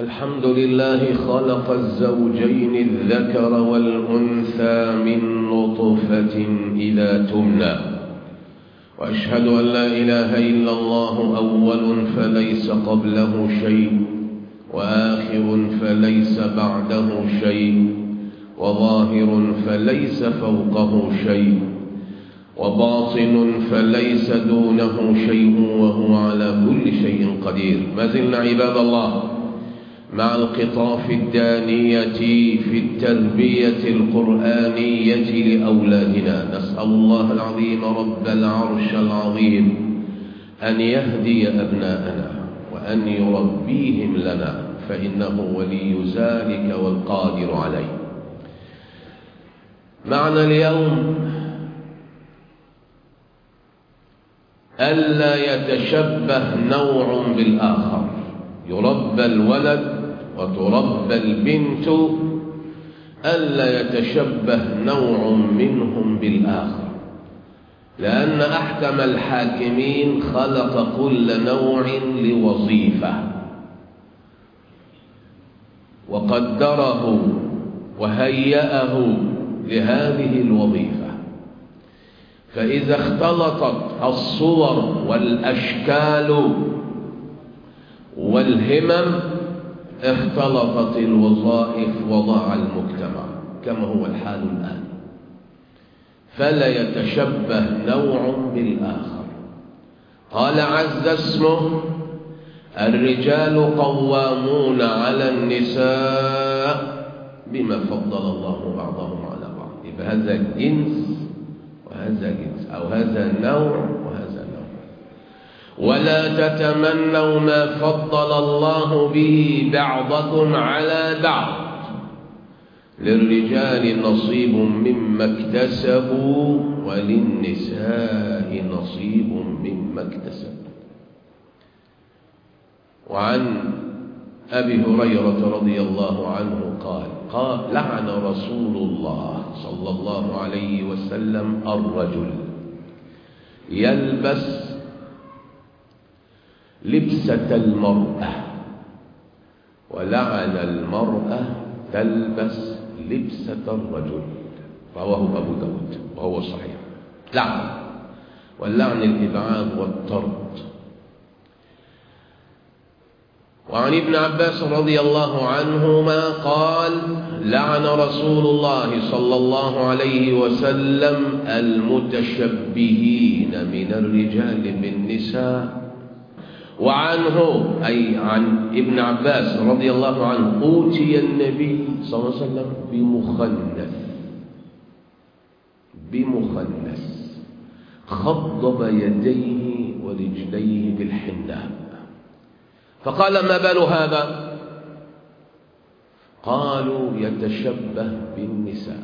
الحمد لله خلق الزوجين الذكر والأنثى من نطفة إذا تمنى وأشهد أن لا إله إلا الله أول فليس قبله شيء وآخر فليس بعده شيء وظاهر فليس فوقه شيء وباطن فليس دونه شيء وهو على كل شيء قدير ما زلنا عباد الله مع القطاف الدانية في التربية القرآنية لأولادنا نسأل الله العظيم رب العرش العظيم أن يهدي أبناءنا وأن يربيهم لنا فإنه ولي ذلك والقادر عليه معنى اليوم ألا يتشبه نوع بالآخر يربى الولد وتربى البنت ألا يتشبه نوع منهم بالآخر لأن أحكم الحاكمين خلق كل نوع لوظيفة وقدره وهيأه لهذه الوظيفة فإذا اختلطت الصور والأشكال والهمم اختلطت الوظائف وضاع المجتمع كما هو الحال الآن فلا يتشبه نوع بالآخر قال عز اسمه الرجال قوامون على النساء بما فضل الله بعضهم على بعض يبقى هذا جنس وهذا جنس أو هذا نوع وهذا نوع ولا تتمنوا ما فضل الله به بعضكم على بعض للرجال نصيب مما اكتسبوا وللنساء نصيب مما اكتسبوا وعن أبي هريرة رضي الله عنه قال قال لعن رسول الله صلى الله عليه وسلم الرجل يلبس لبسة المرأة ولعن المرأة تلبس لبسة الرجل رواه أبو داود وهو صحيح لعن واللعن الإبعاد والطرد وعن ابن عباس رضي الله عنهما قال لعن رسول الله صلى الله عليه وسلم المتشبهين من الرجال بالنساء وعنه أي عن ابن عباس رضي الله عنه أوتي النبي صلى الله عليه وسلم بمخنث بمخنث خضب يديه ورجليه بالحناء فقال ما بال هذا قالوا يتشبه بالنساء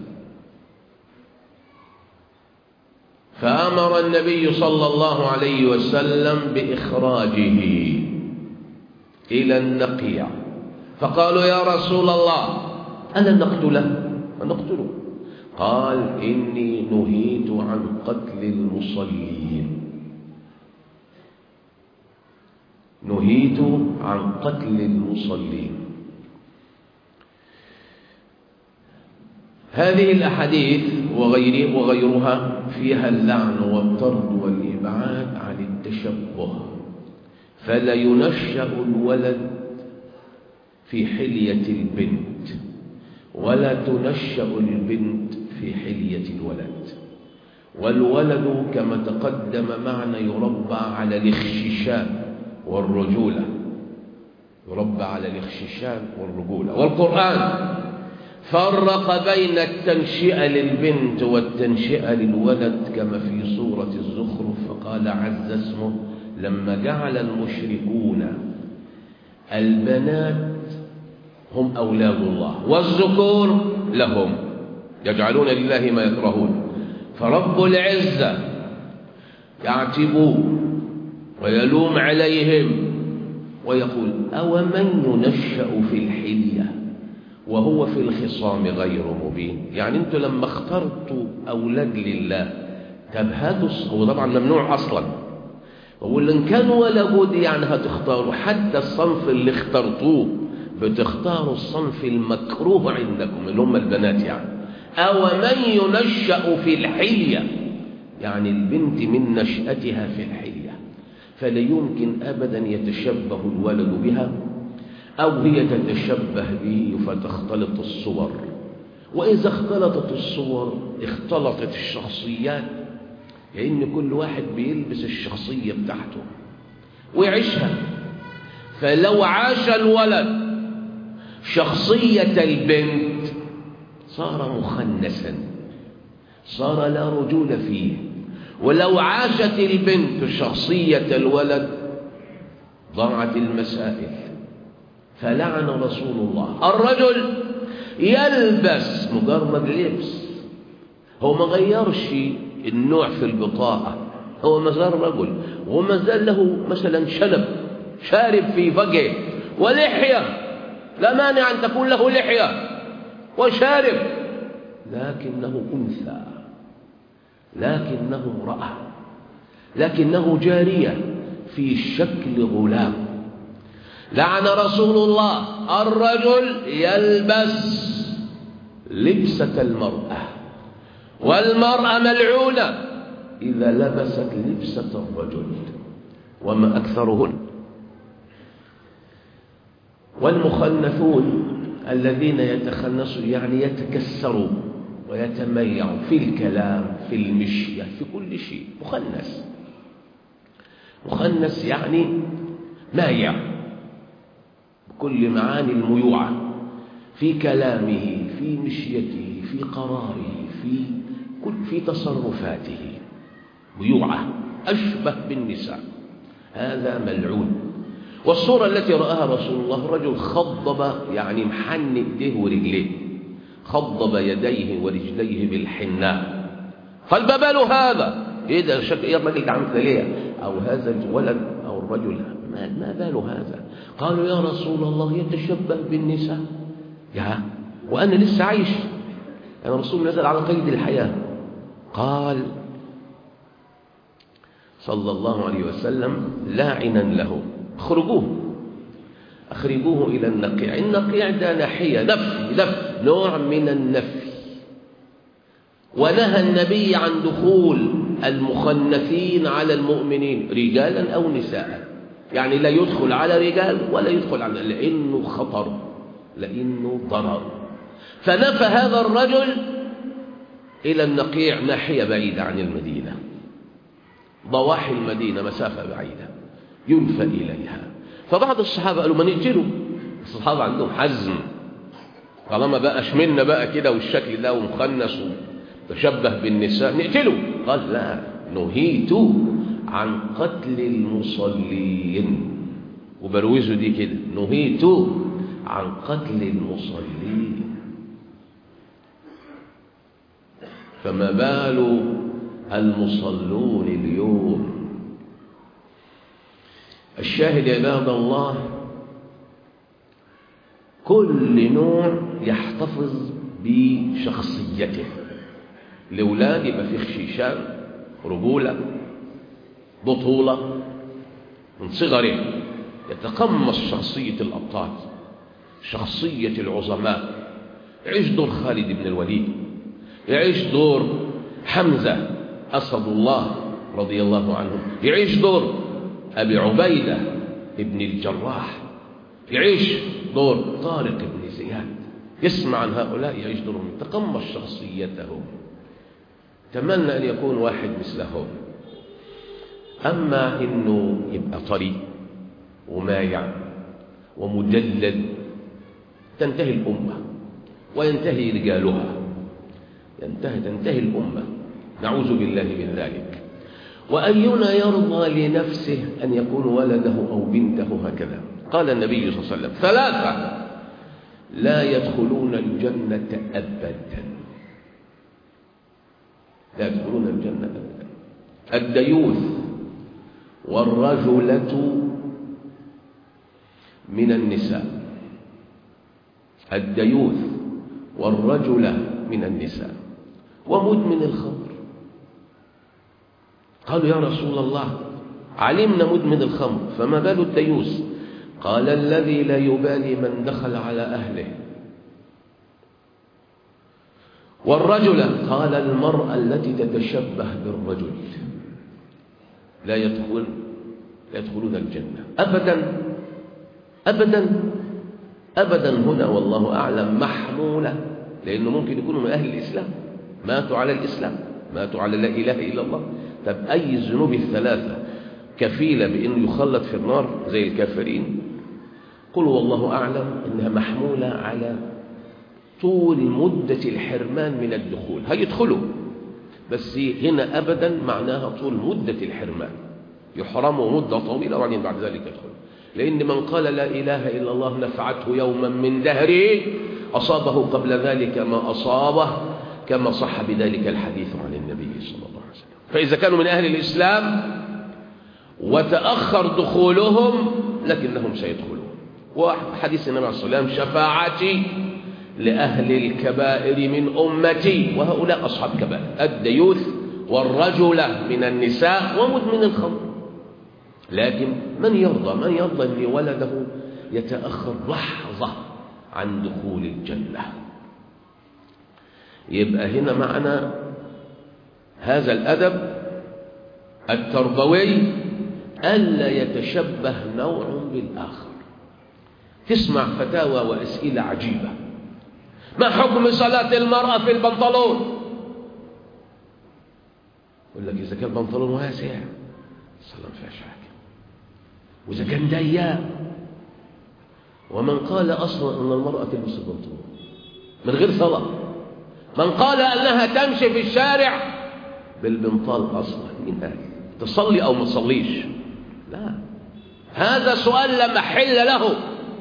فأمر النبي صلى الله عليه وسلم بإخراجه إلى النقيع فقالوا يا رسول الله ألا نقتله نقتله قال إني نهيت عن قتل المصلين نهيت عن قتل المصلين هذه الأحاديث وغير وغيرها فيها اللعن والطرد والإبعاد عن التشبه فلا ينشأ الولد في حلية البنت ولا تنشأ البنت في حلية الولد والولد كما تقدم معنا يربى على الاخششان والرجولة يربى على الاخششان والرجولة والقرآن فرق بين التنشئة للبنت والتنشئة للولد كما في سورة الزخرف فقال عز اسمه لما جعل المشركون البنات هم أولاد الله والذكور لهم يجعلون لله ما يكرهون فرب العزة يعتب ويلوم عليهم ويقول أو من ينشأ في الحلية وهو في الخصام غير مبين يعني انتوا لما اخترتوا أولاد لله طب هاتوا هو طبعا ممنوع أصلا وقول إن كان ولا بد يعني هتختاروا حتى الصنف اللي اخترتوه بتختاروا الصنف المكروه عندكم اللي هم البنات يعني أو من ينشأ في الحلية يعني البنت من نشأتها في الحلية فلا يمكن أبدا يتشبه الولد بها أو هي تتشبه به فتختلط الصور وإذا اختلطت الصور اختلطت الشخصيات لأن كل واحد بيلبس الشخصية بتاعته ويعيشها فلو عاش الولد شخصية البنت صار مخنسا صار لا رجول فيه ولو عاشت البنت شخصية الولد ضاعت المسائل فلعن رسول الله الرجل يلبس مجرد لبس هو ما غيرش النوع في البطاقة هو ما زال رجل وما زال له مثلا شنب شارب في فجه ولحية لا مانع أن تكون له لحية وشارب لكنه أنثى لكنه امرأة لكنه جارية في شكل غلام لعن رسول الله الرجل يلبس لبسة المرأة والمرأة ملعونة إذا لبست لبسة الرجل وما أكثرهن والمخنثون الذين يتخنسوا يعني يتكسروا ويتميعوا في الكلام في المشية في كل شيء مخنث مخنث يعني مايع بكل معاني الميوعة في كلامه في مشيته في قراره في كل في تصرفاته ميوعة أشبه بالنساء هذا ملعون والصورة التي رآها رسول الله رجل خضب يعني محن ايديه ورجليه خضب يديه ورجليه بالحناء قال ما بال هذا ايه ده شك ايه الراجل ده عامل ليه او هذا الولد او الرجل ما, ما بال هذا قالوا يا رسول الله يتشبه بالنساء يا وانا لسه عايش انا رسول نزل على قيد الحياه قال صلى الله عليه وسلم لاعنا له اخرجوه اخرجوه الى النقيع النقيع ده ناحيه نفي نفي نوع من النفي ونهى النبي عن دخول المخنثين على المؤمنين رجالا او نساء يعني لا يدخل على رجال ولا يدخل على لانه خطر لانه ضرر فنفى هذا الرجل الى النقيع ناحيه بعيده عن المدينه ضواحي المدينه مسافه بعيده ينفى إليها فبعض الصحابة قالوا ما نقتله الصحابة عندهم حزم طالما بقى شملنا بقى كده والشكل ده ومخنس وتشبه بالنساء نقتله قال لا نهيت عن قتل المصلين وبروزوا دي كده نهيت عن قتل المصلين فما بال المصلون اليوم الشاهد يا عباد الله كل نوع يحتفظ بشخصيته الأولاد يبقى فيه خشيشان رجولة بطولة من صغره يتقمص شخصية الأبطال شخصية العظماء يعيش دور خالد بن الوليد يعيش دور حمزة أسد الله رضي الله عنه يعيش دور أبي عبيدة ابن الجراح يعيش دور طارق بن زياد يسمع عن هؤلاء يعيش دورهم يتقمص شخصيتهم تمنى أن يكون واحد مثلهم أما إنه يبقى طري ومايع ومدلل تنتهي الأمة وينتهي رجالها ينتهي تنتهي الأمة نعوذ بالله من ذلك وأينا يرضى لنفسه أن يكون ولده أو بنته هكذا قال النبي صلى الله عليه وسلم ثلاثة لا يدخلون الجنة أبدا لا يدخلون الجنة أبدا الديوث والرجلة من النساء الديوث والرجلة من النساء ومدمن الخمر قالوا يا رسول الله علمنا مدمن الخمر فما بال الديوث قال الذي لا يبالي من دخل على أهله والرجل قال المرأة التي تتشبه بالرجل لا يدخل لا يدخلون الجنة أبدا أبدا أبدا هنا والله أعلم محمولة لأنه ممكن يكونوا من أهل الإسلام ماتوا على الإسلام ماتوا على لا إله إلا الله طب أي الذنوب الثلاثة كفيلة بأنه يخلد في النار زي الكافرين قلوا والله أعلم إنها محمولة على طول مدة الحرمان من الدخول هيدخلوا بس هنا أبدا معناها طول مدة الحرمان يحرموا مدة طويلة وبعدين بعد ذلك يدخلوا لأن من قال لا إله إلا الله نفعته يوما من دهره أصابه قبل ذلك ما أصابه كما صح بذلك الحديث عن النبي صلى الله عليه وسلم فإذا كانوا من أهل الإسلام وتأخر دخولهم لكنهم سيدخلون وحديث النبي عليه الصلاة والسلام شفاعتي لأهل الكبائر من أمتي وهؤلاء أصحاب كبائر الديوث والرجل من النساء ومدمن الخمر لكن من يرضى من يرضى أن ولده يتأخر لحظة عن دخول الجنة يبقى هنا معنا هذا الأدب التربوي ألا يتشبه نوع بالآخر تسمع فتاوى وأسئلة عجيبة ما حكم صلاة المرأة في البنطلون يقول لك إذا كان البنطلون واسع الصلاة ما فيهاش حاجة وإذا كان ضيق ومن قال أصلا أن المرأة تلبس البنطلون من غير صلاة من قال أنها تمشي في الشارع بالبنطال أصلا مين قال تصلي أو ما تصليش لا هذا سؤال لا محل له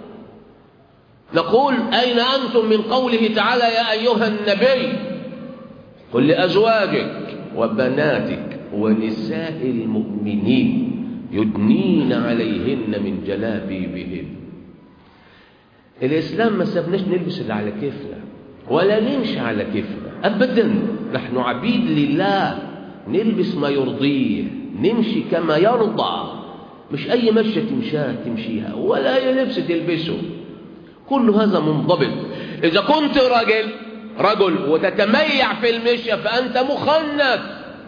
نقول أين أنتم من قوله تعالى يا أيها النبي قل لأزواجك وبناتك ونساء المؤمنين يدنين عليهن من جلابيبهن الإسلام ما سابناش نلبس اللي على كيفنا ولا نمشي على كيفنا أبدا نحن عبيد لله نلبس ما يرضيه نمشي كما يرضى مش أي مشية تمشيها تمشيها ولا أي لبس تلبسه كل هذا منضبط إذا كنت رجل رجل وتتميع في المشية فأنت مخنث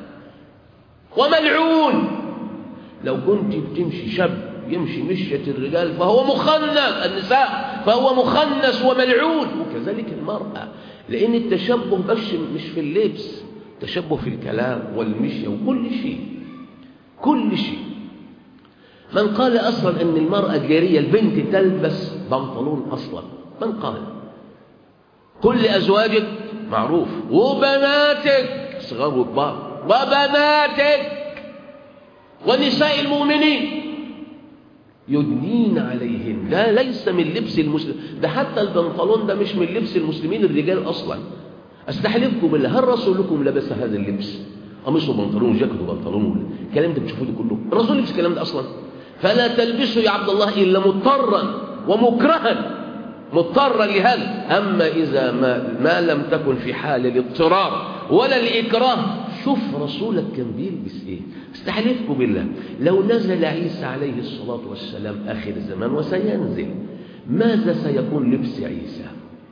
وملعون لو كنت بتمشي شاب يمشي مشية الرجال فهو مخنث النساء فهو مخنث وملعون وكذلك المرأة لأن التشبه بس مش في اللبس تشبه في الكلام والمشية وكل شيء كل شيء من قال أصلا أن المرأة الجارية البنت تلبس بنطلون أصلا من قال كل أزواجك معروف وبناتك صغار وكبار وبناتك ونساء المؤمنين يدنين عليهن ده ليس من لبس المسلم ده حتى البنطلون ده مش من لبس المسلمين الرجال أصلا استحلفكم بالله هل رسولكم لبس هذا اللبس قميص وبنطلون وجاكيت وبنطلون الكلام ده بتشوفوه ده كله الرسول لبس الكلام ده اصلا فلا تلبسه يا عبد الله الا مضطرا ومكرها مضطرا لهذا اما اذا ما, ما لم تكن في حال الاضطرار ولا الاكراه شوف رسولك كان بيلبس ايه استحلفكم بالله لو نزل عيسى عليه الصلاه والسلام اخر الزمان وسينزل ماذا سيكون لبس عيسى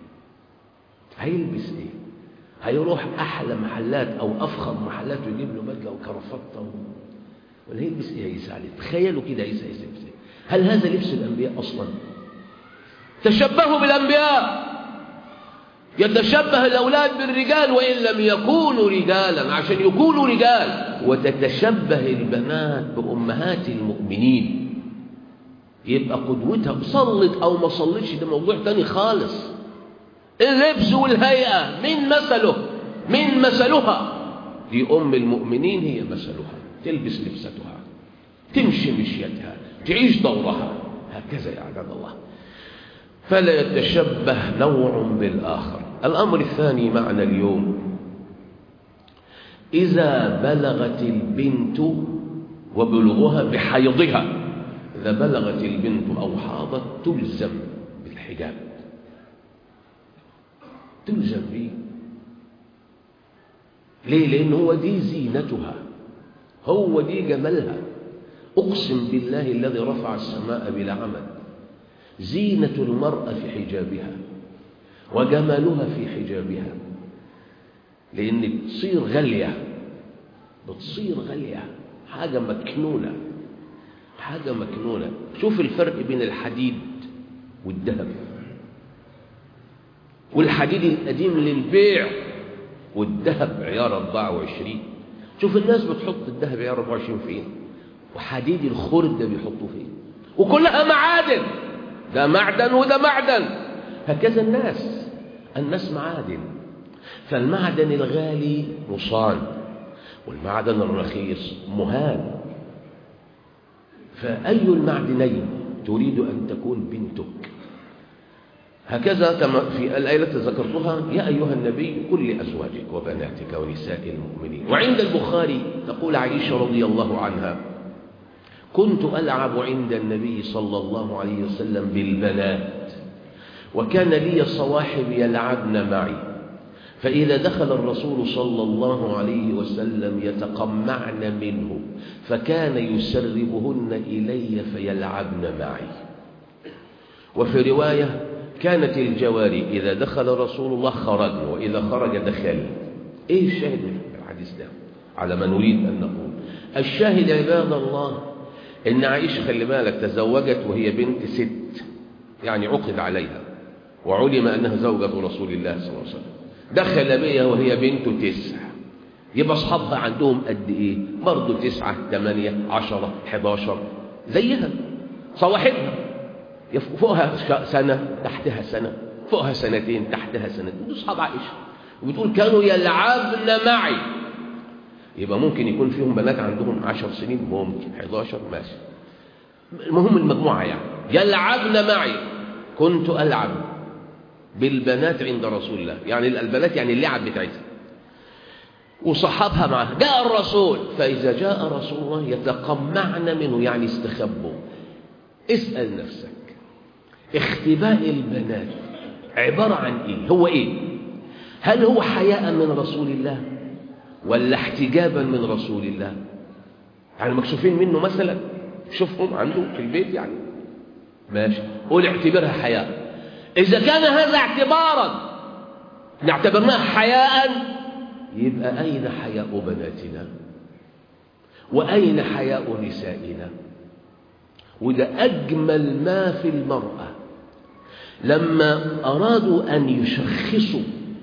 هيلبس ايه هيروح احلى محلات او افخم محلات ويجيب له بدله وكرافته ولا يلبس ايه عيسى عليه تخيلوا كده عيسى يلبس ايه هل هذا لبس الانبياء اصلا تشبهوا بالانبياء يتشبه الاولاد بالرجال وان لم يكونوا رجالا عشان يكونوا رجال وتتشبه البنات بامهات المؤمنين يبقى قدوتها صلت او ما صلتش ده موضوع تاني خالص اللبس والهيئة من مثله من مثلها دي أم المؤمنين هي مثلها تلبس لبستها تمشي مشيتها تعيش دورها هكذا يا عباد الله فلا يتشبه نوع بالآخر الأمر الثاني معنا اليوم إذا بلغت البنت وبلغها بحيضها إذا بلغت البنت أو حاضت تلزم بالحجاب تلزم به ليه لأن هو دي زينتها هو دي جمالها أقسم بالله الذي رفع السماء بلا عمد زينة المرأة في حجابها وجمالها في حجابها لأن بتصير غالية بتصير غالية حاجة مكنونة حاجة مكنونة شوف الفرق بين الحديد والذهب والحديد القديم للبيع والذهب عيار 24 شوف الناس بتحط الذهب عيار 24 فين وحديد الخرد بيحطوه فين وكلها معادن ده معدن وده معدن هكذا الناس الناس معادن فالمعدن الغالي مصان والمعدن الرخيص مهان فأي المعدنين تريد أن تكون بنتك هكذا كما في الآية التي ذكرتها يا أيها النبي قل لأزواجك وبناتك ونساء المؤمنين وعند البخاري تقول عائشة رضي الله عنها كنت ألعب عند النبي صلى الله عليه وسلم بالبنات وكان لي صواحب يلعبن معي فإذا دخل الرسول صلى الله عليه وسلم يتقمعن منه فكان يسربهن إلي فيلعبن معي وفي رواية كانت الجواري إذا دخل رسول الله خرجن وإذا خرج دخل إيه الشاهد في الحديث ده على ما نريد أن نقول الشاهد عباد الله إن عائشة خلي بالك تزوجت وهي بنت ست يعني عقد عليها وعلم أنها زوجة رسول الله صلى الله عليه وسلم دخل بها وهي بنت تسع يبقى أصحابها عندهم قد إيه برضه تسعة ثمانية عشرة حداشر زيها صواحبها فوقها سنة تحتها سنة فوقها سنتين تحتها سنتين دول أصحاب عائشة وبتقول كانوا يلعبن معي يبقى ممكن يكون فيهم بنات عندهم عشر سنين ممكن 11 ماشي المهم المجموعة يعني يلعبن معي كنت ألعب بالبنات عند رسول الله يعني البنات يعني اللعب بتاعتها وصحابها معها جاء الرسول فإذا جاء رسول الله يتقمعن منه يعني استخبوا اسأل نفسك اختباء البنات عبارة عن ايه هو ايه هل هو حياء من رسول الله ولا احتجابا من رسول الله يعني مكشوفين منه مثلا شوفهم عنده في البيت يعني ماشي قول اعتبرها حياء إذا كان هذا اعتبارا نعتبرناها حياء يبقى أين حياء بناتنا وأين حياء نسائنا وده أجمل ما في المرأة لما أرادوا أن يشخصوا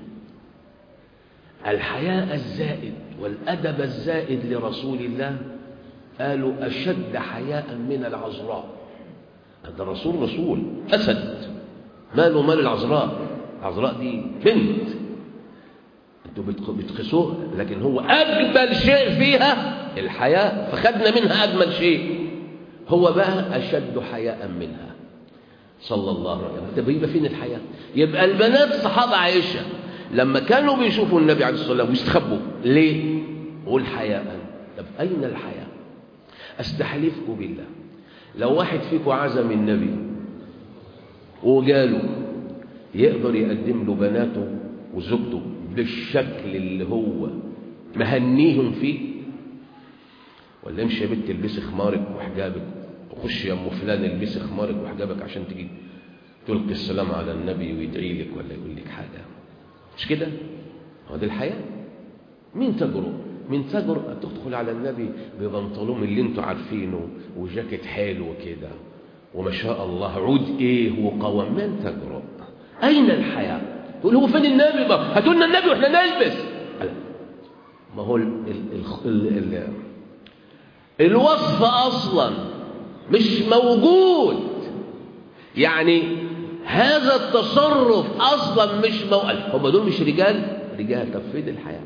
الحياء الزائد والأدب الزائد لرسول الله قالوا أشد حياء من العذراء هذا الرسول رسول أسد ماله مال العذراء العذراء دي بنت انتوا بتقيسوها لكن هو أجمل شيء فيها الحياء فخدنا منها أجمل شيء هو بقى أشد حياء منها صلى الله عليه وسلم طب يبقى فين الحياء يبقى البنات صحابة عائشة لما كانوا بيشوفوا النبي عليه الصلاة والسلام ويستخبوا ليه قول حياء طب أين الحياء أستحلفكم بالله لو واحد فيكم عزم النبي وجاله يقدر يقدم له بناته وزوجته بالشكل اللي هو مهنيهم فيه ولا امشي يا بنت البسي خمارك وحجابك وخش يا ام فلان البسي خمارك وحجابك عشان تجي تلقي السلام على النبي ويدعي لك ولا يقول لك حاجه مش كده هو دي الحياه مين تجرؤ مين تجرؤ تدخل على النبي ببنطلون اللي انتوا عارفينه وجاكيت حلو كده وما شاء الله عود ايه وقوام من تجرؤ اين الحياه تقول هو فين النبي بقى هاتوا لنا النبي واحنا نلبس ما هو ال ال ال ال الوصف اصلا مش موجود يعني هذا التصرف اصلا مش موجود هم دول مش رجال رجال طب فين الحياه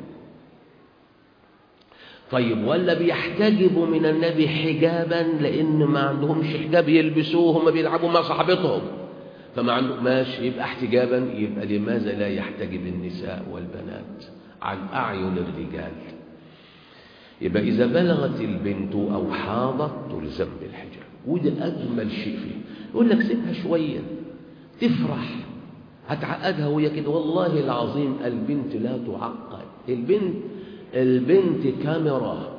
طيب ولا بيحتجبوا من النبي حجابا لان ما عندهمش حجاب يلبسوه هم بيلعبوا مع صاحبتهم فما عنده ماشي يبقى احتجابا يبقى لماذا لا يحتجب النساء والبنات عن اعين الرجال يبقى اذا بلغت البنت او حاضت تلزم بالحجاب وده اجمل شيء فيه يقول لك سيبها شويه تفرح هتعقدها وهي كده والله العظيم البنت لا تعقد البنت البنت كاميرا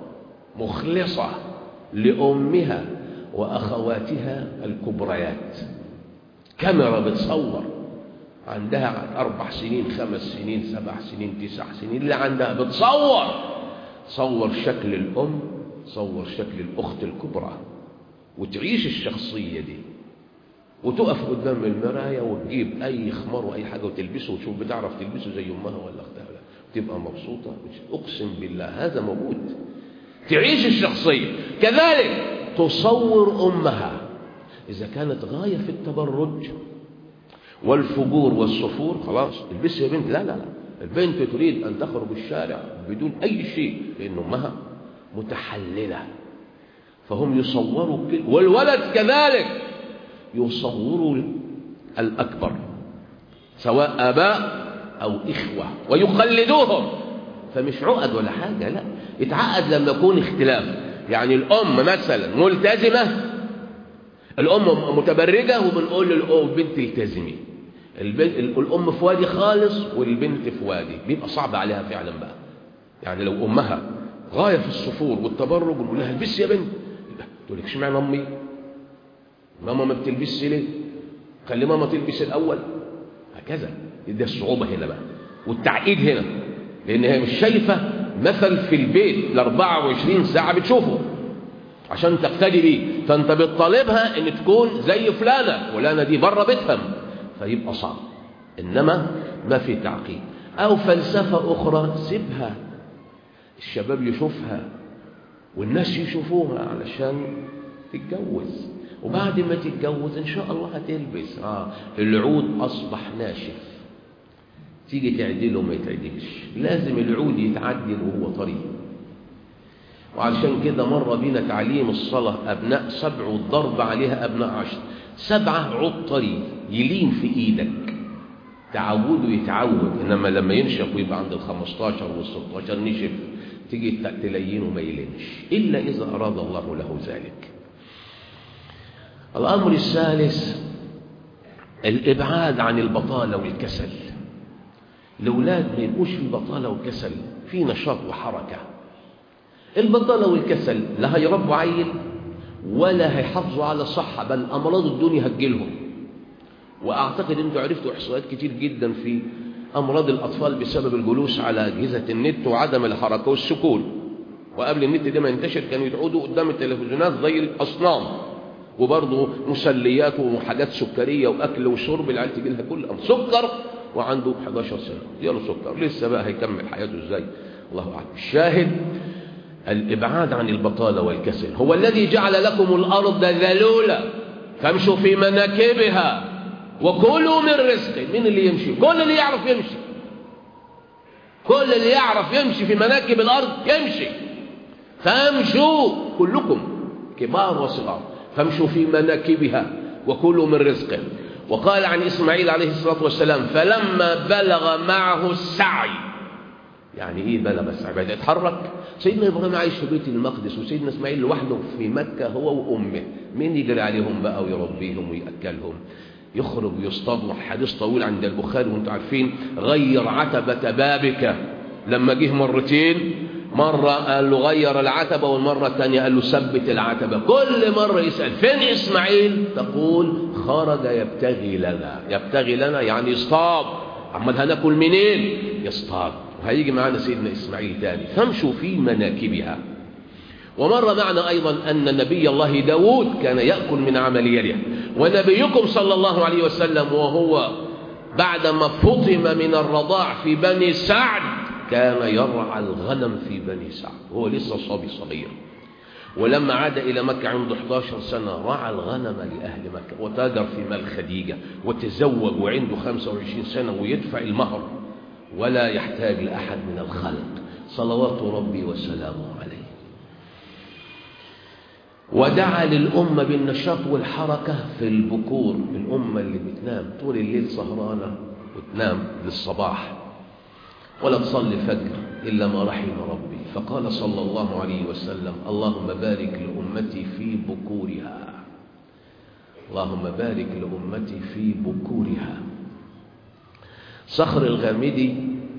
مخلصة لأمها وأخواتها الكبريات كاميرا بتصور عندها أربع سنين خمس سنين سبع سنين تسع سنين اللي عندها بتصور صور شكل الأم صور شكل الأخت الكبرى وتعيش الشخصية دي وتقف قدام المراية وتجيب أي خمار وأي حاجة وتلبسه وتشوف بتعرف تلبسه زي أمها ولا أختها ولا تبقى مبسوطة أقسم بالله هذا موجود تعيش الشخصية كذلك تصور أمها إذا كانت غاية في التبرج والفجور والصفور خلاص البسي يا بنت لا لا لا البنت تريد أن تخرج الشارع بدون أي شيء لأن أمها متحللة فهم يصوروا كده والولد كذلك يصوروا الأكبر سواء آباء أو إخوة ويقلدوهم فمش عقد ولا حاجة لا يتعقد لما يكون اختلاف يعني الأم مثلا ملتزمة الأم متبرجة وبنقول للبنت التزمي الأم في وادي خالص والبنت في وادي بيبقى صعب عليها فعلا بقى يعني لو أمها غاية في الصفور والتبرج ونقول لها البسي يا بنت تقول لك اشمعنى أمي ماما ما بتلبسش ليه خلي ماما تلبس الأول هكذا دي الصعوبة هنا بقى والتعقيد هنا لأن هي مش شايفة مثل في البيت ال 24 ساعة بتشوفه عشان تقتدي بيه فأنت بتطالبها إن تكون زي فلانة فلانة دي بره بتفهم فيبقى صعب إنما ما في تعقيد أو فلسفة أخرى سيبها الشباب يشوفها والناس يشوفوها علشان تتجوز وبعد ما تتجوز ان شاء الله هتلبس اه العود اصبح ناشف تيجي تعدله ما يتعدلش لازم العود يتعدل وهو طري وعشان كده مر بينا تعليم الصلاة أبناء سبع والضرب عليها أبناء عشر سبعة عود طري يلين في إيدك تعوده يتعود إنما لما ينشف ويبقى عند الخمستاشر والستاشر نشف تيجي تلينه ما يلينش إلا إذا أراد الله له ذلك الأمر الثالث الإبعاد عن البطالة والكسل الأولاد ما يبقوش في بطالة وكسل في نشاط وحركة البطالة والكسل لا هيربوا عيل ولا هيحافظوا على الصحة بل أمراض الدنيا هتجيلهم وأعتقد أنتوا عرفتوا إحصائيات كتير جدا في أمراض الأطفال بسبب الجلوس على أجهزة النت وعدم الحركة والسكون وقبل النت ده ما ينتشر كانوا يقعدوا قدام التلفزيونات زي الأصنام وبرضه مسليات وحاجات سكريه واكل وشرب العيال تجي لها كل سكر وعنده 11 سنه يلا سكر لسه بقى هيكمل حياته ازاي الله اعلم الشاهد الابعاد عن البطاله والكسل هو الذي جعل لكم الارض ذلولا فامشوا في مناكبها وكلوا من رزقه مين اللي يمشي كل اللي يعرف يمشي كل اللي يعرف يمشي في مناكب الارض يمشي فامشوا كلكم كبار وصغار فامشوا في مناكبها وكلوا من رزقه وقال عن إسماعيل عليه الصلاة والسلام فلما بلغ معه السعي يعني إيه بلغ السعي بدأ يتحرك سيدنا إبراهيم عايش في بيت المقدس وسيدنا إسماعيل لوحده في مكة هو وأمه مين يجري عليهم بقى ويربيهم ويأكلهم يخرج ويصطاد حديث طويل عند البخاري وانتم عارفين غير عتبة بابك لما جه مرتين مرة قال له غير العتبة والمرة الثانية قال له ثبت العتبة كل مرة يسأل فين إسماعيل تقول خرج يبتغي لنا يبتغي لنا يعني يصطاد عمال هناكل منين يصطاد وهيجي معنا سيدنا إسماعيل تاني فامشوا في مناكبها ومر معنا أيضا أن نبي الله داود كان يأكل من عمل يده ونبيكم صلى الله عليه وسلم وهو بعدما فطم من الرضاع في بني سعد كان يرعى الغنم في بني سعد هو لسه صبي صغير ولما عاد إلى مكة عنده 11 سنة رعى الغنم لأهل مكة وتاجر في مال خديجة وتزوج وعنده 25 سنة ويدفع المهر ولا يحتاج لأحد من الخلق صلوات ربي وسلامه عليه ودعا للأمة بالنشاط والحركة في البكور الأمة اللي بتنام طول الليل سهرانة وتنام للصباح ولا تصلي فجر إلا ما رحم ربي فقال صلى الله عليه وسلم اللهم بارك لأمتي في بكورها اللهم بارك لأمتي في بكورها صخر الغامدي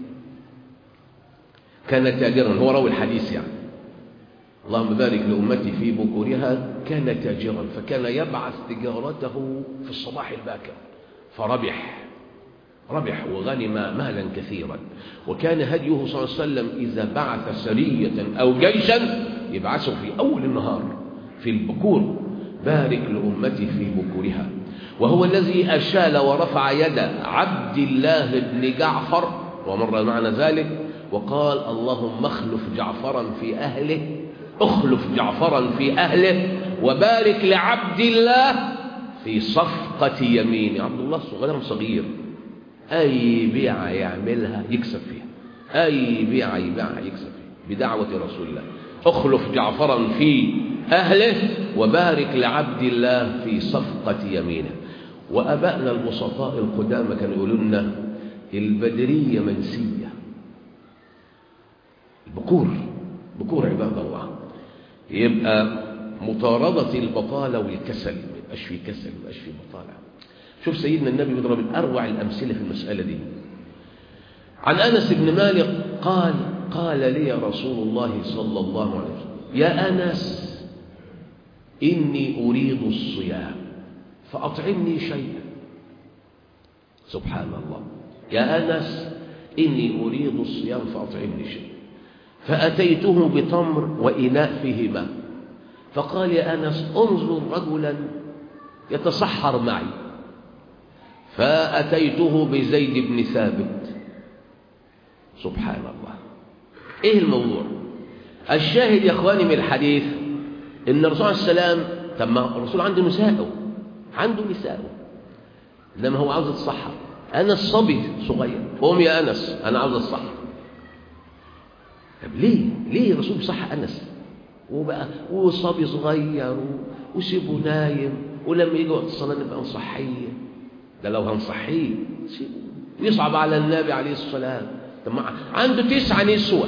كان تاجرا هو راوي الحديث يعني اللهم بارك لأمتي في بكورها كان تاجرا فكان يبعث تجارته في الصباح الباكر فربح ربح وغنم مالا كثيرا وكان هديه صلى الله عليه وسلم إذا بعث سرية أو جيشا يبعثه في أول النهار في البكور بارك لأمتي في بكورها وهو الذي أشال ورفع يد عبد الله بن جعفر ومر معنا ذلك وقال اللهم اخلف جعفرا في أهله اخلف جعفرا في أهله وبارك لعبد الله في صفقة يمين عبد الله صغير صغير أي بيعة يعملها يكسب فيها أي بيعة يبيعها يكسب فيها بدعوة رسول الله اخلف جعفرا في أهله وبارك لعبد الله في صفقة يمينه وأبائنا البسطاء القدامى كانوا يقولوا لنا البدرية منسية البكور بكور عباد الله يبقى مطاردة البطالة والكسل ما يبقاش في كسل ما يبقاش في بطالة شوف سيدنا النبي بيضرب من أروع الأمثلة في المسألة دي عن أنس بن مالك قال قال لي رسول الله صلى الله عليه وسلم يا أنس إني أريد الصيام فأطعمني شيئا سبحان الله يا أنس إني أريد الصيام فأطعمني شيئا فأتيته بتمر وإناء فيه ماء فقال يا أنس انظر رجلا يتصحر معي فأتيته بزيد بن ثابت سبحان الله إيه الموضوع الشاهد يا أخواني من الحديث إن الرسول عليه السلام طب ما الرسول عنده نساءه عنده نساءه لما هو عاوز يتصحر أنا الصبي صغير قوم يا أنس أنا عاوز أتصحر طب ليه ليه الرسول بيصحى أنس وبقى وصبي صغير وسيبه نايم ولما يجي وقت الصلاة نبقى نصحيه ده لو هنصحيه سيبه يصعب على النبي عليه الصلاة والسلام طب عنده تسعة نسوة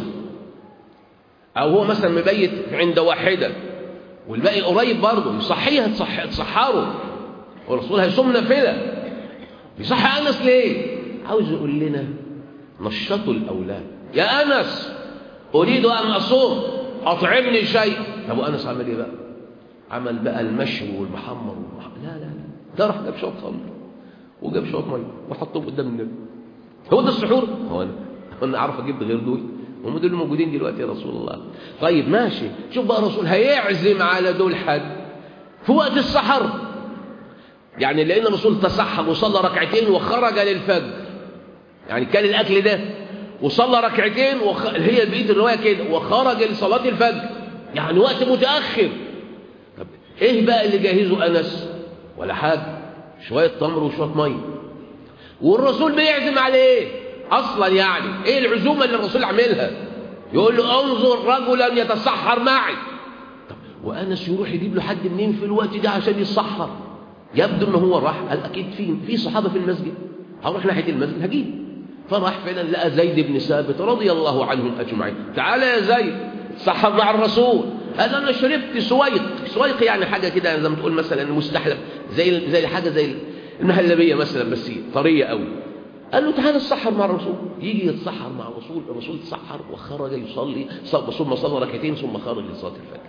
أو هو مثلا مبيت عند واحدة والباقي قريب برضه يصحيها تصح تصحره والرسول هيصوم نافلة بيصحي أنس ليه؟ عاوز يقول لنا نشطوا الأولاد يا أنس أريد أن أصوم أطعمني شيء طب وأنس عمل إيه بقى؟ عمل بقى المشوي والمحمر والمحمر. لا لا لا ده راح جاب شوية خمر وجاب شوية مية وحطهم قدام النبي هو ده السحور؟ هو أنا أنا أعرف أجيب غير دول هم دول موجودين دلوقتي يا رسول الله طيب ماشي شوف بقى الرسول هيعزم على دول حد في وقت السحر يعني لأن الرسول تسحر وصلى ركعتين وخرج للفجر يعني كان الأكل ده وصلى ركعتين وخ... هي بقية الرواية كده وخرج لصلاة الفجر يعني وقت متأخر طب إيه بقى اللي جهزه أنس ولا حاجة شوية تمر وشوية مية والرسول بيعزم على إيه أصلا يعني إيه العزومة اللي الرسول عملها يقول له انظر رجلا يتسحر معي طب وأنس يروح يجيب له حد منين في الوقت ده عشان يتسحر يبدو ان هو راح قال اكيد في في صحابه في المسجد هروح ناحيه المسجد هجيب فراح فعلا لقى زيد بن ثابت رضي الله عنهم اجمعين تعال يا زيد سحر مع الرسول قال انا شربت سويق سويق يعني حاجه كده زي ما تقول مثلا مستحلب زي زي حاجه زي المهلبيه مثلا بس طريه قوي قال له تعالى اتسحر مع الرسول يجي يتسحر مع الرسول الرسول اتسحر وخرج يصلي ثم صلى ركعتين ثم خرج لصلاه الفجر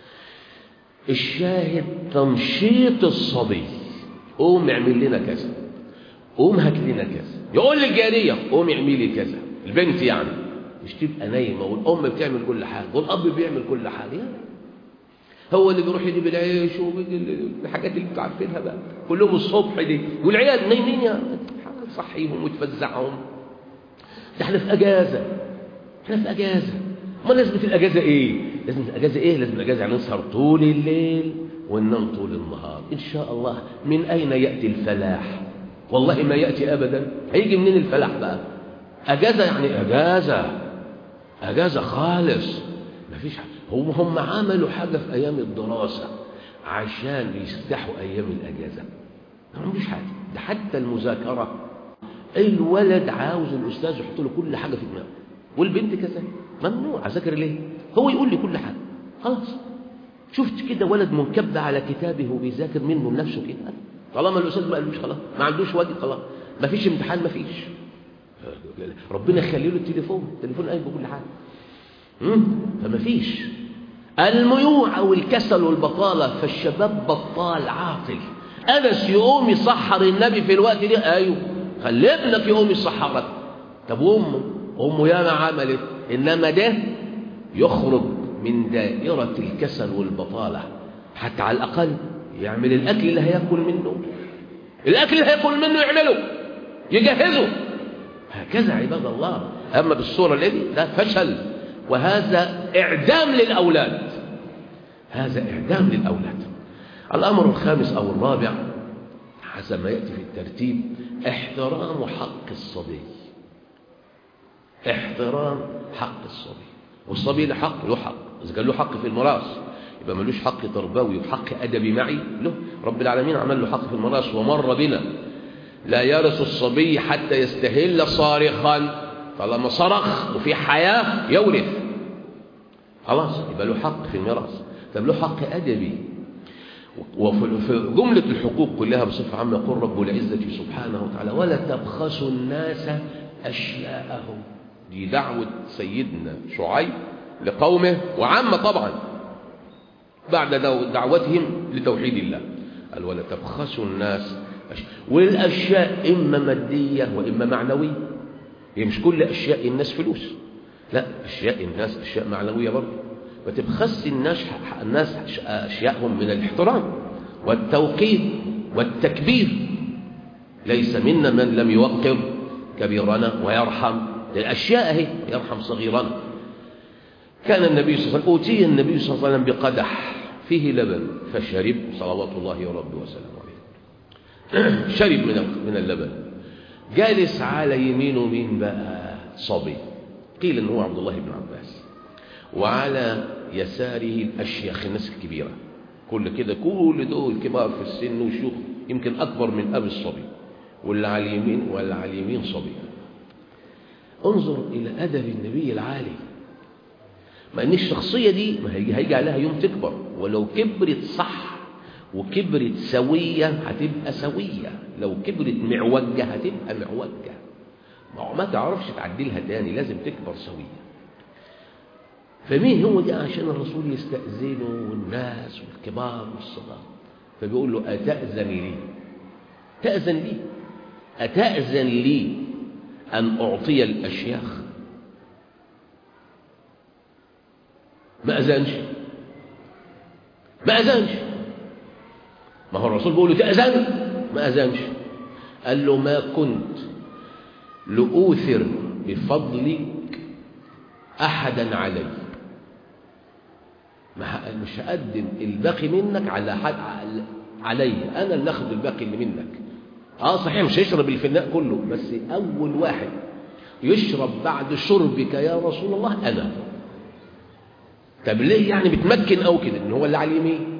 الشاهد تنشيط الصبي قوم اعمل لنا كذا قوم هات لنا كذا يقول للجارية قوم اعملي كذا البنت يعني مش تبقى نايمة والأم بتعمل كل حاجة والأب بيعمل كل حاجة هو اللي بيروح يجيب العيش والحاجات اللي انتوا عارفينها بقى كلهم الصبح دي والعيال نايمين يا صحيهم وتفزعهم ده احنا في اجازه احنا في اجازه ما لازمه الاجازه ايه لازم الاجازه ايه لازم الاجازه يعني نسهر طول الليل وننام طول النهار ان شاء الله من اين ياتي الفلاح والله ما ياتي ابدا هيجي منين الفلاح بقى اجازه يعني اجازه اجازه خالص مفيش حاجة. هم هم عملوا حاجه في ايام الدراسه عشان يستحوا ايام الاجازه ما عملوش حاجه ده حتى المذاكره الولد عاوز الاستاذ يحط له كل حاجه في دماغه والبنت كذلك ممنوع اذاكر ليه هو يقول لي كل حاجه خلاص شفت كده ولد منكب على كتابه وبيذاكر منه لنفسه كده طالما الاستاذ ما قالوش خلاص ما عندوش واجب خلاص ما فيش امتحان ما فيش ربنا يخلي له التليفون التليفون قايل بكل حاجه فما فيش الميوع او الكسل والبطاله فالشباب بطال عاطل أنس يقوم يسحر النبي في الوقت ده أيوه خلي ابنك يقوم يسحرك طب وأمه أمه ياما عملت إنما ده يخرج من دائرة الكسل والبطالة حتى على الأقل يعمل الأكل اللي هياكل منه الأكل اللي هياكل منه يعمله يجهزه هكذا عباد الله أما بالصورة التي لا فشل وهذا إعدام للأولاد هذا إعدام للأولاد الأمر الخامس أو الرابع حسب ما يأتي في الترتيب احترام حق الصبي احترام حق الصبي والصبي له حق له حق إذا كان له حق في الميراث يبقى ملوش حق تربوي وحق أدبي معي له رب العالمين عمل له حق في الميراث ومر بنا لا يرث الصبي حتى يستهل صارخا طالما صرخ وفي حياة يورث خلاص يبقى له حق في الميراث طب له حق أدبي وفي جملة الحقوق كلها بصفة عامة يقول رب العزة سبحانه وتعالى ولا تبخسوا الناس أشياءهم دي دعوة سيدنا شعيب لقومه وعامة طبعا بعد دعوتهم لتوحيد الله قال ولا تبخسوا الناس أشياء والأشياء إما مادية وإما معنوية هي مش كل أشياء الناس فلوس لا أشياء الناس أشياء معنوية برضه ما تبخس الناس الناس أشياءهم من الاحترام والتوقير والتكبير ليس منا من لم يوقر كبيرنا ويرحم الأشياء هي يرحم صغيرنا كان النبي صلى الله عليه وسلم أوتي النبي صلى الله عليه وسلم بقدح فيه لبن فشرب صلوات الله وربه وسلم عليه شرب من من اللبن جالس على يمينه مين بقى صبي قيل ان هو عبد الله بن عباس وعلى يساره الأشياخ الناس الكبيرة كل كده كل دول كبار في السن وشيوخ يمكن أكبر من أبي الصبي واللي على اليمين واللي على اليمين صبي انظر إلى أدب النبي العالي ما أن الشخصية دي ما هيجي, هيجي عليها يوم تكبر ولو كبرت صح وكبرت سوية هتبقى سوية لو كبرت معوجة هتبقى معوجة ما تعرفش تعدلها تاني لازم تكبر سوية فمين هو ده عشان الرسول يستأذنه والناس والكبار والصغار فبيقول له أتأذن لي تأذن لي أتأذن لي أن أعطي الأشياخ ما أذنش ما أذنش ما هو الرسول بيقول له تأذن ما أذنش قال له ما كنت لأوثر بفضلك أحدا علي مش هقدم الباقي منك على حد علي انا اللي اخد الباقي اللي منك اه صحيح مش هيشرب الفناء كله بس اول واحد يشرب بعد شربك يا رسول الله انا طب ليه يعني بتمكن او كده ان هو اللي على اليمين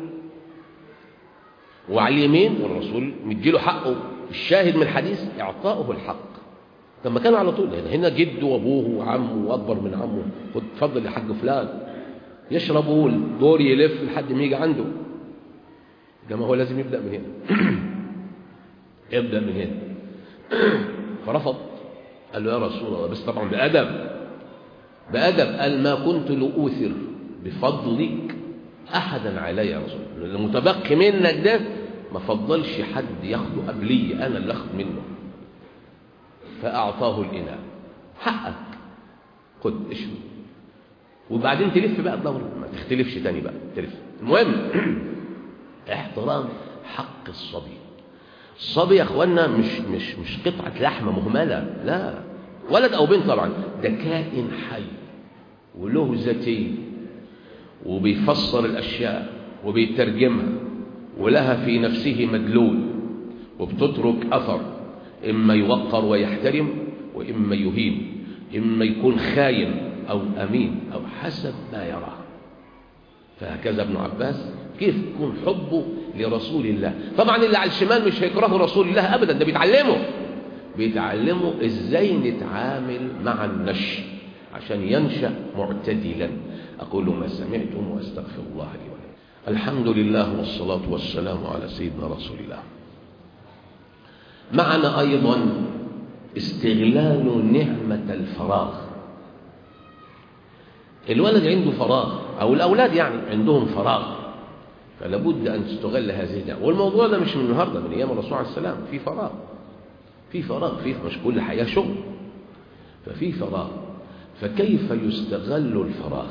وعلى اليمين والرسول مديله حقه الشاهد من الحديث اعطاؤه الحق طب ما كان على طول يعني هنا جده وابوه وعمه واكبر من عمه خد اتفضل يا حاج فلان يشرب والدور يلف لحد ما يجي عنده ده ما هو لازم يبدأ من هنا يبدأ من هنا فرفض قال له يا رسول الله بس طبعا بأدب بأدب قال ما كنت لأوثر بفضلك أحدا علي يا رسول الله المتبقي منك ده ما فضلش حد ياخده قبلي أنا اللي أخذ منه فأعطاه الإناء حقك خد اشرب وبعدين تلف بقى الدورة ما تختلفش تاني بقى تلف المهم احترام حق الصبي الصبي يا اخوانا مش مش مش قطعة لحمة مهملة لا ولد او بنت طبعا ده كائن حي وله ذاتي وبيفسر الاشياء وبيترجمها ولها في نفسه مدلول وبتترك اثر اما يوقر ويحترم واما يهين اما يكون خاين أو أمين أو حسب ما يرى فهكذا ابن عباس كيف يكون حبه لرسول الله طبعا اللي على الشمال مش هيكرهه رسول الله أبدا ده بيتعلمه بيتعلمه إزاي نتعامل مع النشء عشان ينشأ معتدلا أقول ما سمعتم وأستغفر الله لي ولكم الحمد لله والصلاة والسلام على سيدنا رسول الله معنا أيضا استغلال نعمة الفراغ الولد عنده فراغ أو الأولاد يعني عندهم فراغ فلا بد أن تستغل هذه الدعوة والموضوع ده مش من النهاردة من أيام الرسول عليه السلام في فراغ في فراغ في مش كل حياة شغل ففي فراغ فكيف يستغل الفراغ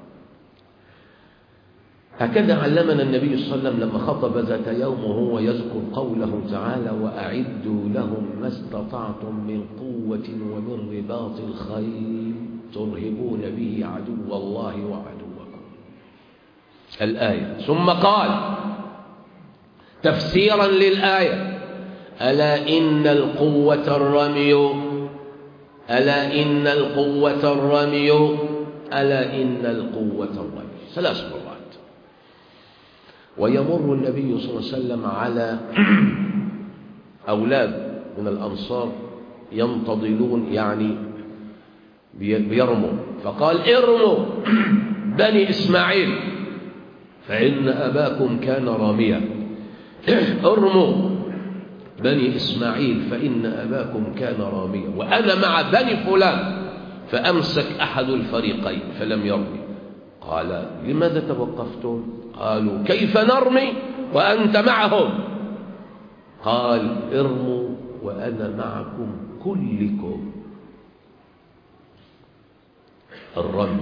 هكذا علمنا النبي صلى الله عليه وسلم لما خطب ذات يوم وهو يذكر قوله تعالى وأعدوا لهم ما استطعتم من قوة ومن رباط الخيل ترهبون به عدو الله وعدوكم الآية ثم قال تفسيرا للآية ألا إن القوة الرمي ألا إن القوة الرمي ألا إن القوة الرمي ثلاث مرات ويمر النبي صلى الله عليه وسلم على أولاد من الأنصار ينتظلون يعني بيرموا فقال ارموا بني إسماعيل فإن أباكم كان راميا ارموا بني إسماعيل فإن أباكم كان راميا وأنا مع بني فلان فأمسك أحد الفريقين فلم يرمي قال لماذا توقفتم قالوا كيف نرمي وأنت معهم قال ارموا وأنا معكم كلكم الرمي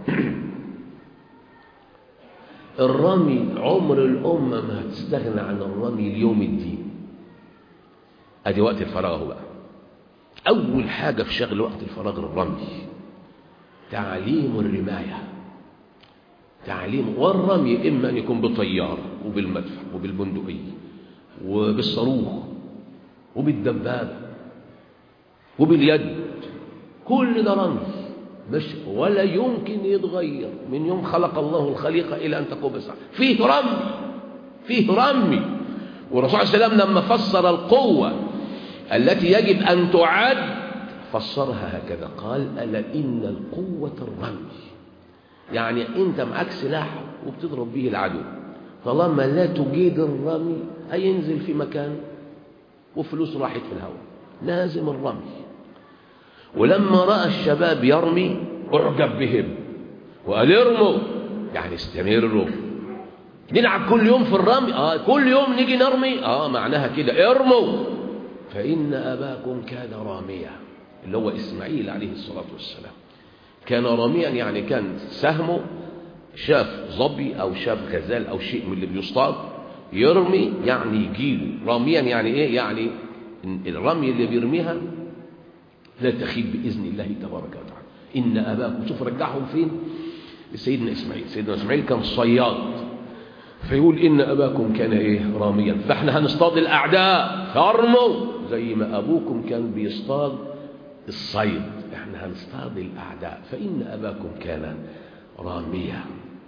الرمي عمر الأمة ما هتستغنى عن الرمي اليوم الدين ادي وقت الفراغ بقى أول حاجة في شغل وقت الفراغ الرمي تعليم الرماية تعليم والرمي إما أن يكون بالطيار وبالمدفع وبالبندقية وبالصاروخ وبالدبابة وباليد كل ده رمي مش ولا يمكن يتغير من يوم خلق الله الخليقة إلى أن تقوم الساعة فيه رمي فيه رمي والرسول صلى الله عليه وسلم لما فسر القوة التي يجب أن تعد فسرها هكذا قال ألا إن القوة الرمي يعني أنت معك سلاح وبتضرب به العدو طالما لا تجيد الرمي هينزل في مكان وفلوس راحت في الهواء لازم الرمي ولما رأى الشباب يرمي أعجب بهم وقال ارموا يعني استمروا نلعب كل يوم في الرمي آه كل يوم نيجي نرمي آه معناها كده ارموا فإن أباكم كان راميا اللي هو إسماعيل عليه الصلاة والسلام كان راميا يعني كان سهمه شاف ظبي أو شاف غزال أو شيء من اللي بيصطاد يرمي يعني يجيله راميا يعني إيه يعني الرمي اللي بيرميها لا تخيب بإذن الله تبارك وتعالى إن أباكم شوف رجعهم فين سيدنا إسماعيل سيدنا إسماعيل كان صياد فيقول إن أباكم كان إيه راميا فإحنا هنصطاد الأعداء فارموا زي ما أبوكم كان بيصطاد الصيد إحنا هنصطاد الأعداء فإن أباكم كان راميا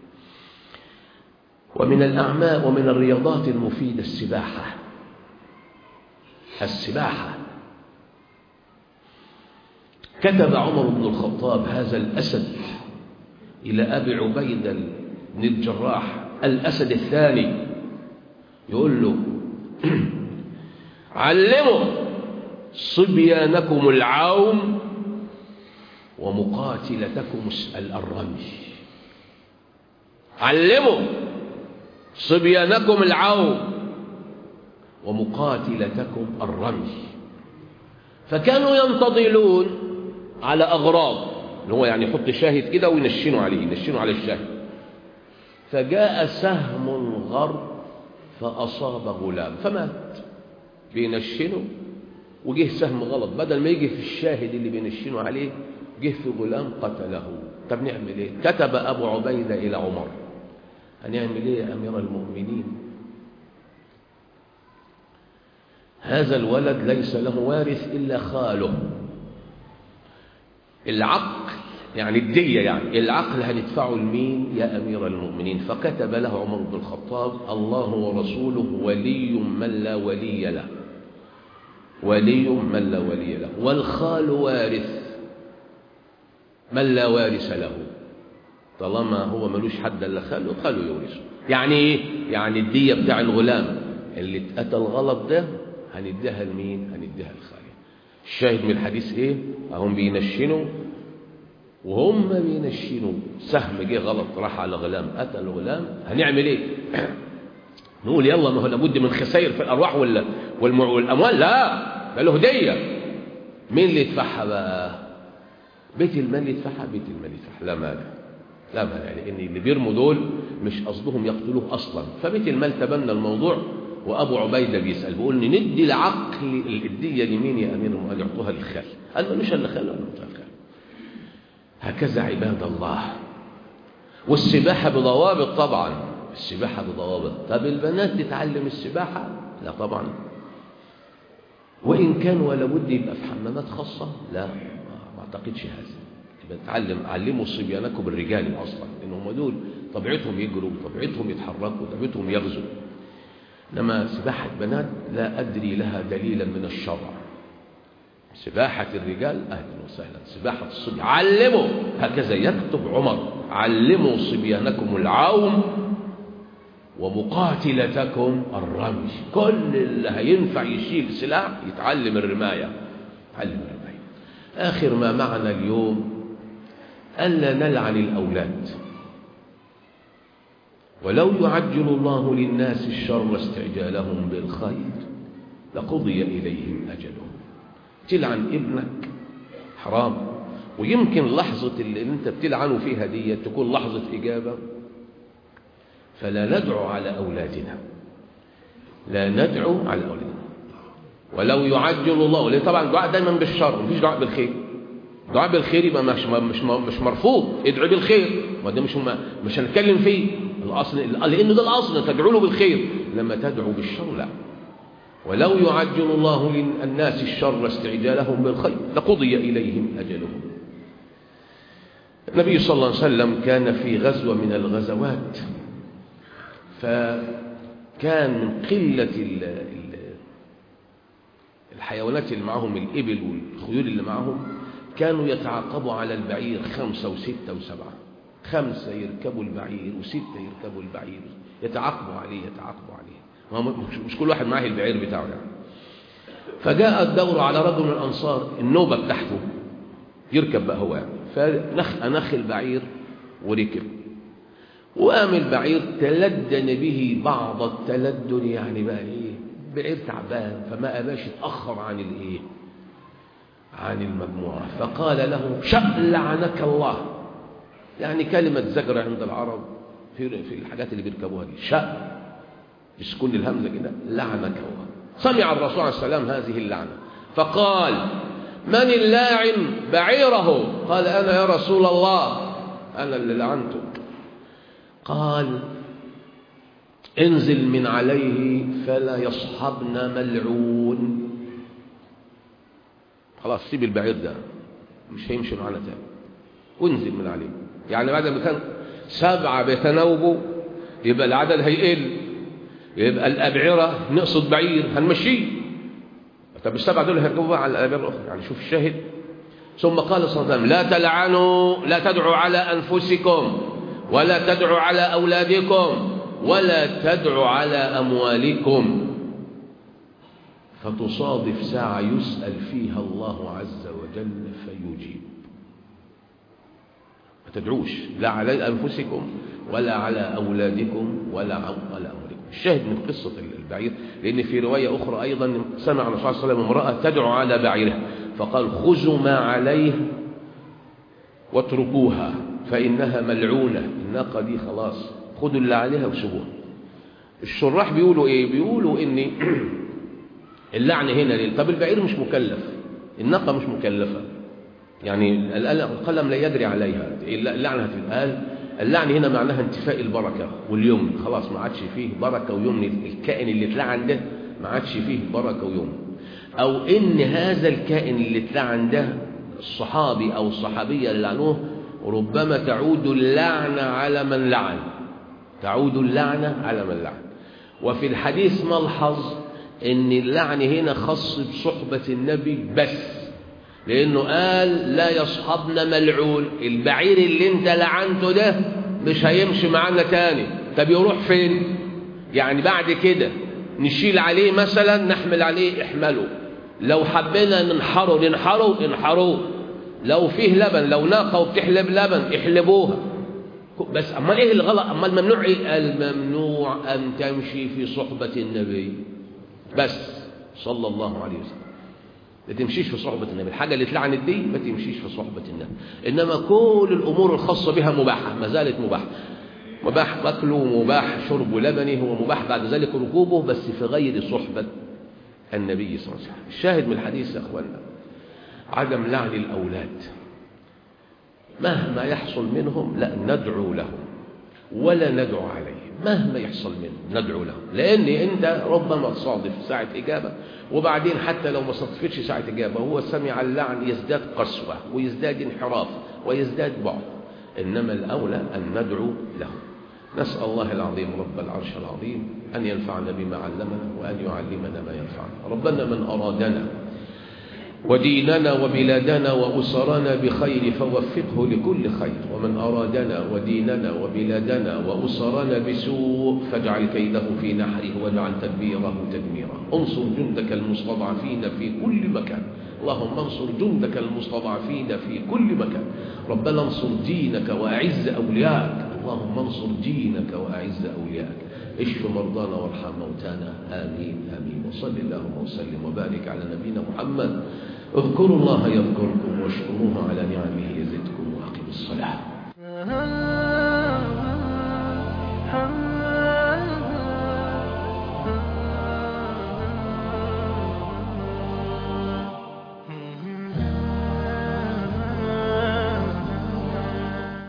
ومن الأعمال ومن الرياضات المفيدة السباحة السباحة كتب عمر بن الخطاب هذا الأسد إلى أبي عبيدة بن الجراح الأسد الثاني يقول له علموا صبيانكم العوم ومقاتلتكم الرمي علموا صبيانكم العوم ومقاتلتكم الرمي فكانوا ينتظلون على أغراض اللي هو يعني يحط شاهد كده وينشنوا عليه ينشنوا على الشاهد فجاء سهم غرب فأصاب غلام فمات بينشنه وجه سهم غلط بدل ما يجي في الشاهد اللي بينشنوا عليه جه في غلام قتله طب نعمل ايه كتب أبو عبيدة إلى عمر هنعمل ايه يا أمير المؤمنين هذا الولد ليس له وارث إلا خاله العقل يعني الدية يعني العقل هندفعه لمين يا أمير المؤمنين فكتب له عمر بن الخطاب الله ورسوله ولي من لا ولي له ولي من لا ولي له والخال وارث من لا وارث له طالما هو ملوش حد الا خاله خاله يورثه يعني ايه يعني الدية بتاع الغلام اللي اتقتل غلط ده هنديها لمين هنديها لخاله الشاهد من الحديث ايه اهم بينشنوا وهم بينشنوا سهم جه غلط راح على غلام قتل غلام هنعمل ايه نقول يلا ما هو لابد من خسائر في الأرواح ولا والأموال لا ده له هدية مين اللي يدفعها بقى بيت المال يدفعها بيت المال يدفعها لا مانع لا مانع لأن اللي بيرموا دول مش قصدهم يقتلوه أصلا فبيت المال تبنى الموضوع وأبو عبيدة بيسأل بيقول لي ندي العقل الدية لمين يا أمير المؤمنين يعطوها للخال قال ما مش اللي خال قال نعطوها للخال هكذا عباد الله والسباحة بضوابط طبعا السباحة بضوابط طب البنات تتعلم السباحة لا طبعا وإن كان ولا بد يبقى في حمامات خاصة لا ما أعتقدش هذا يبقى تعلم علموا صبيانكم الرجال أصلا لأن هم دول طبيعتهم يجروا طبيعتهم يتحركوا طبيعتهم يغزوا إنما سباحة بنات لا أدري لها دليلا من الشرع سباحة الرجال أهلا وسهلا سباحة الصبي علموا هكذا يكتب عمر علموا صبيانكم العوم ومقاتلتكم الرمي كل اللي هينفع يشيل سلاح يتعلم الرماية يتعلم الرماية آخر ما معنا اليوم ألا نلعن الأولاد ولو يعجل الله للناس الشر استعجالهم بالخير لقضي إليهم أجلهم تلعن ابنك حرام ويمكن لحظة اللي انت بتلعنه فيها دي تكون لحظة إجابة فلا ندعو على أولادنا لا ندعو على أولادنا ولو يعجل الله لأن طبعا الدعاء دايما بالشر مفيش دعاء بالخير دعاء بالخير يبقى مش مش مش مرفوض ادعي بالخير ما ده مش مش هنتكلم فيه الاصل لانه ده الاصل تدعو له بالخير لما تدعو بالشر لا ولو يعجل الله للناس الشر استعجالهم بالخير لقضي اليهم اجلهم النبي صلى الله عليه وسلم كان في غزوه من الغزوات فكان من قله الحيوانات اللي معهم الإبل والخيول اللي معهم كانوا يتعاقبوا على البعير خمسة وستة وسبعة خمسة يركبوا البعير وستة يركبوا البعير يتعاقبوا عليه يتعاقبوا عليه مش كل واحد معاه البعير بتاعه يعني فجاء الدور على رجل من الأنصار النوبة بتاعته يركب بقى هو يعني فأنخ البعير وركب وقام البعير تلدن به بعض التلدن يعني بقى ايه بعير تعبان فما أباش يتأخر عن الايه عن المجموعة فقال له شأ لعنك الله يعني كلمة زجر عند العرب في في الحاجات اللي بيركبوها دي شأ بسكون الهمزة كده لعنك الله سمع الرسول عليه السلام هذه اللعنة فقال من اللاعن بعيره قال أنا يا رسول الله أنا اللي لعنته قال انزل من عليه فلا يصحبنا ملعون خلاص سيب البعير ده مش هيمشي معانا تاني وانزل من عليه يعني بعد ما كان سبعة بيتناوبوا يبقى العدد هيقل يبقى الأبعرة نقصد بعير هنمشيه طب السبعة دول هيركبوا على الأبعرة الأخرى يعني شوف الشاهد ثم قال صلى الله عليه وسلم لا تلعنوا لا تدعوا على أنفسكم ولا تدعوا على أولادكم ولا تدعوا على أموالكم فتصادف ساعة يسأل فيها الله عز وجل فيجيب ما تدعوش لا على أنفسكم ولا على أولادكم ولا على أموالكم الشاهد من قصة البعير لأن في رواية أخرى أيضا سمع الرسول صلى الله عليه وسلم امرأة تدعو على بعيرها فقال خذوا ما عليه واتركوها فإنها ملعونة الناقة دي خلاص خدوا اللي عليها وسيبوها الشراح بيقولوا ايه بيقولوا ان اللعن هنا ليه طب البعير مش مكلف الناقة مش مكلفة يعني القلم لا يجري عليها اللعنة هتتقال اللعن هنا معناها انتفاء البركة واليمن خلاص ما عادش فيه بركة ويمن الكائن اللي اتلعن ده ما عادش فيه بركة ويمن أو إن هذا الكائن اللي اتلعن ده الصحابي أو الصحابية اللي لعنوه ربما تعود اللعنة على من لعن تعود اللعنة على من لعن وفي الحديث ملحظ ان اللعن هنا خاص بصحبة النبي بس لانه قال لا يصحبنا ملعون البعير اللي انت لعنته ده مش هيمشي معانا تاني طب يروح فين يعني بعد كده نشيل عليه مثلا نحمل عليه احمله لو حبينا ننحره ننحره انحروه لو فيه لبن لو ناقة وبتحلب لبن احلبوها بس أمال إيه الغلط أمال الممنوع إيه؟ الممنوع أن تمشي في صحبة النبي بس صلى الله عليه وسلم ما تمشيش في صحبة النبي الحاجة اللي اتلعنت دي ما تمشيش في صحبة النبي إنما كل الأمور الخاصة بها مباحة ما زالت مباحة مباح أكله مباح شرب لبنه ومباح بعد ذلك ركوبه بس في غير صحبة النبي صلى الله عليه وسلم الشاهد من الحديث يا أخوانا عدم لعن الأولاد مهما يحصل منهم لا ندعو لهم ولا ندعو عليهم مهما يحصل منهم ندعو لهم لأن أنت ربما تصادف ساعة إجابة وبعدين حتى لو ما صادفتش ساعة إجابة هو سمع اللعن يزداد قسوة ويزداد انحراف ويزداد بعد إنما الأولى أن ندعو لهم نسأل الله العظيم رب العرش العظيم أن ينفعنا بما علمنا وأن يعلمنا ما ينفعنا ربنا من أرادنا وديننا وبلادنا وأسرنا بخير فوفقه لكل خير ومن أرادنا وديننا وبلادنا وأسرنا بسوء فاجعل كيده في نحره واجعل تدبيره تدميرا انصر جندك المستضعفين في كل مكان اللهم انصر جندك المستضعفين في كل مكان ربنا انصر دينك وأعز أولياءك اللهم انصر دينك وأعز أولياءك اشف مرضانا وارحم موتانا آمين آمين وصل اللهم وسلم وبارك على نبينا محمد اذكروا الله يذكركم واشكروه على نعمه يزدكم واقيموا الصلاة